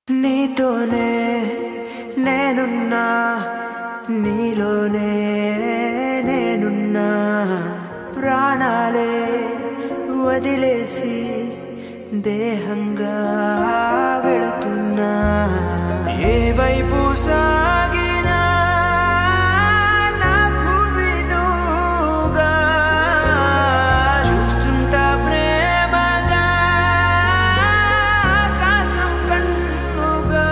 నీతోనే నేనున్నా నీలోనే నేనున్నా ప్రాణాలే వదిలేసి దేహంగా వెళుతున్నా ఏ వైపు సాగినా నా భూమి నువ్వుగా చూస్తుంటా ప్రేమగా ఆకాశం కన్నుగా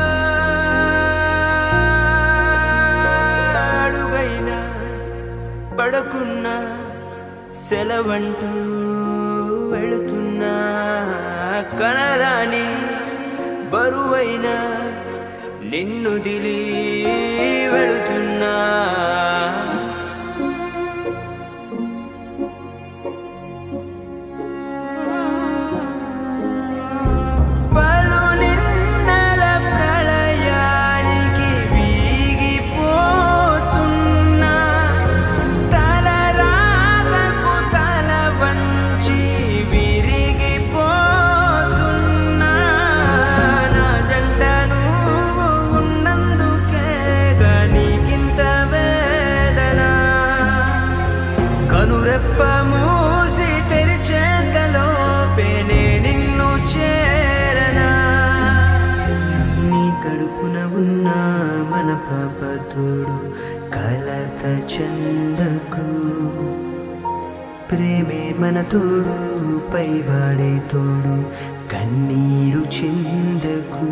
అడుగైనా పడకున్నా సెలవంటూ వెళుతున్నా కనరాని బరువైన నిన్ను దిలి వెళుతున్నా పలు నిన్నల ప్రళయానికి వీగిపోతున్నా తలరాతకు తల వంచి విరిగిపోతున్నా నా జంట నువ్వు ఉన్నందుకే నీకింత వేదన కనురెప్ప మూసి తెరిచేంతలోపేనే నిన్ను చేరనా నీ కడుపున ఉన్న మన పాప తోడు కలత చందకు ప్రేమే మన తోడు పైవాడే తోడు కన్నీరు చిందకు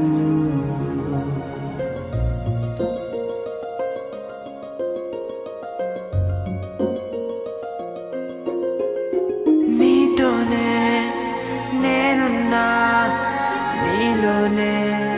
నీతోనే నేనున్నా నీలోనే